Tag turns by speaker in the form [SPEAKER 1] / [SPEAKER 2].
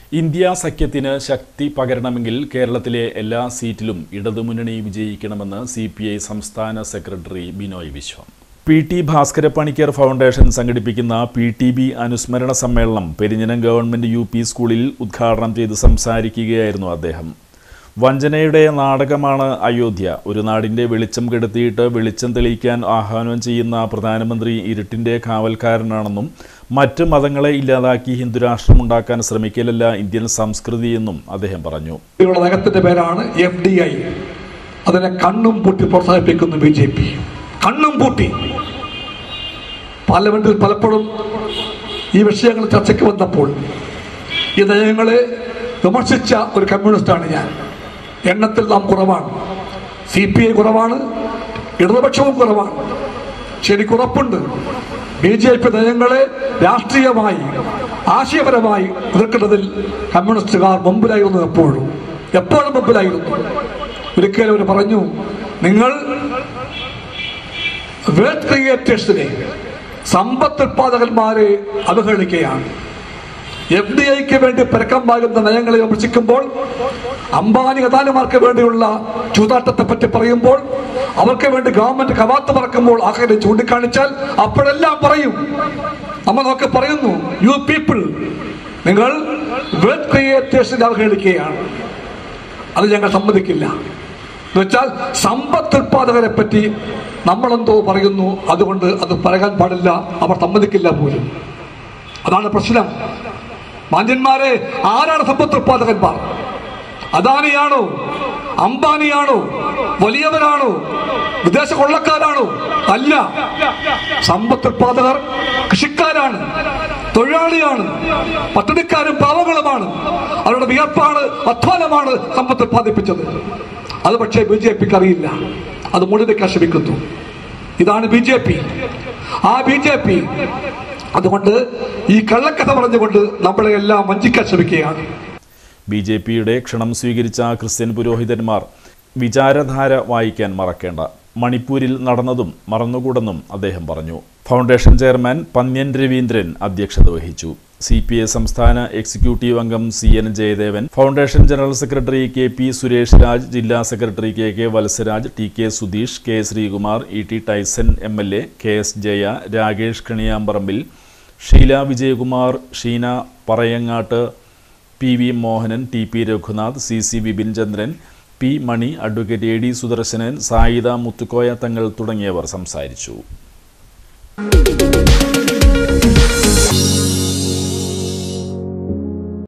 [SPEAKER 1] India സഖ്യത്തിന് ശക്തി പകരണമെങ്കിൽ കേരളത്തിലെ എല്ലാ സീറ്റിലും ഇടതുമുന്നണി വിജയിക്കണമെന്ന് സി പി ഐ സംസ്ഥാന secretary Binoy Viswam P T Bhaskara Panicker foundation സംഘടിപ്പിക്കുന്ന പി ടി ബി അനുസ്മരണ സമ്മേളനം പെരിഞ്ഞനം ഗവൺമെന്റ് യു പി സ്കൂളിൽ ഉദ്ഘാടനം ചെയ്ത് സംസാരിക്കുകയായിരുന്നു അദ്ദേഹം വഞ്ചനയുടെ നാടകമാണ് അയോധ്യ ഒരു നാടിന്റെ വെളിച്ചം കെടുത്തിയിട്ട് വെളിച്ചം തെളിയിക്കാൻ ആഹ്വാനം ചെയ്യുന്ന പ്രധാനമന്ത്രി ഇരുട്ടിന്റെ കാവൽക്കാരനാണെന്നും മറ്റ് മതങ്ങളെ ഇല്ലാതാക്കി ഹിന്ദുരാഷ്ട്രമുണ്ടാക്കാൻ ശ്രമിക്കലല്ല ഇന്ത്യൻ സംസ്കൃതിയെന്നും അദ്ദേഹം പറഞ്ഞു
[SPEAKER 2] ഇതിനുള്ള നഗത്തിന്റെ പേരാണ് എഫ് ഡി ഐ അതിനെ കണ്ണും പൂട്ടി പ്രോത്സാഹിപ്പിക്കുന്നു ബി ജെ പി കണ്ണും പൂട്ടി പാർലമെന്റിൽ പലപ്പോഴും ഈ വിഷയങ്ങൾ ചർച്ചയ്ക്ക് വന്നപ്പോൾ ഈ നയങ്ങളെ വിമർശിച്ച ഒരു കമ്മ്യൂണിസ്റ്റാണ് ഞാൻ എണ്ണത്തിൽ നാം കുറവാണ് സി പി ഐ കുറവാണ് ഇടതുപക്ഷവും കുറവാണ് പക്ഷെ എനിക്ക് ഉറപ്പുണ്ട് ബി ജെ പി നയങ്ങളെ രാഷ്ട്രീയമായി ആശയപരമായി എതിർക്കുന്നതിൽ കമ്മ്യൂണിസ്റ്റുകാർ മുമ്പിലായിരുന്നു എപ്പോഴും എപ്പോഴും മുമ്പിലായിരുന്നു ഒരിക്കലും അവർ പറഞ്ഞു നിങ്ങൾ വേൾഡ് ക്രിയേറ്റേഴ്സിനെ സമ്പത്ത് ഉത്പാദകന്മാരെ അവഹേളിക്കുകയാണ് എഫ് ഡി ഐക്ക് വേണ്ടി പരക്കം പാകുന്ന നയങ്ങളെ വിമർശിക്കുമ്പോൾ അംബാനി അദാനിമാർക്ക് വേണ്ടിയുള്ള ചൂതാട്ടത്തെ പറ്റി പറയുമ്പോൾ അവർക്ക് വേണ്ടി ഗവൺമെന്റ് കവാത്ത് പറക്കുമ്പോൾ ആകെ ചൂണ്ടിക്കാണിച്ചാൽ അപ്പോഴെല്ലാം പറയും നമ്മൾ നോക്കി പറയുന്നു യു പീപ്പിൾ നിങ്ങൾ വേൾഡ് ക്രിയേറ്റേഴ്സിനെ അവഹേളിക്കുകയാണ് അത് ഞങ്ങൾ സമ്മതിക്കില്ല എന്നുവെച്ചാൽ സമ്പത്ത് ഉത്പാദകരെ പറ്റി നമ്മളെന്തോ പറയുന്നു അതുകൊണ്ട് അത് പറയാൻ പാടില്ല അവർ സമ്മതിക്കില്ല പോലും അതാണ് പ്രശ്നം മാന്യന്മാരെ ആരാണ് സമ്പത്ത് ഉത്പാദകന്മാർ അദാനിയാണോ അംബാനിയാണോ വലിയവരാണോ വിദേശ കൊള്ളക്കാരാണോ അല്ല സമ്പത്ത് ഉത്പാദകർ കൃഷിക്കാരാണ് തൊഴിലാളിയാണ് പട്ടിണിക്കാരും പാവങ്ങളുമാണ് അവരുടെ വിയർപ്പാണ് അധ്വാനമാണ് സമ്പത്ത് ഉത്പാദിപ്പിച്ചത് അത് പക്ഷേ ബി ജെ പിക്ക് അറിയില്ല അത് മുഴുവൻ ശ്രമിക്കുന്നു ഇതാണ് ബി ജെ പി ആ ബി ജെ പി അതുകൊണ്ട് ഈ കള്ളക്കഥ പറഞ്ഞുകൊണ്ട് നമ്മളെ എല്ലാം വഞ്ചിക്കാൻ ശ്രമിക്കുകയാണ്
[SPEAKER 1] ബി ജെ പിയുടെ ക്ഷണം സ്വീകരിച്ച ക്രിസ്ത്യൻ പുരോഹിതന്മാർ വിചാരധാര വായിക്കാൻ മറക്കേണ്ട മണിപ്പൂരിൽ നടന്നതും മറന്നുകൂടെന്നും അദ്ദേഹം പറഞ്ഞു ഫൗണ്ടേഷൻ ചെയർമാൻ പന്യൻ രവീന്ദ്രൻ അധ്യക്ഷത വഹിച്ചു സി പി ഐ സംസ്ഥാന എക്സിക്യൂട്ടീവ് അംഗം C N Jayadevan foundation general secretary K P Suresh Raj ജില്ലാ secretary K K Valsaraj T K Sudheesh K Sreekumar E T Tyson M L A K S Jaya Rakesh Kaniyamparambil Sheela Vijayakumar Sheena Parayangatt P V Mohanan T P Raghunath C C Vipin Chandran P Mani advocate A D Sudarsanan Saida Muthukoya Thangal തുടങ്ങിയവർ സംസാരിച്ചു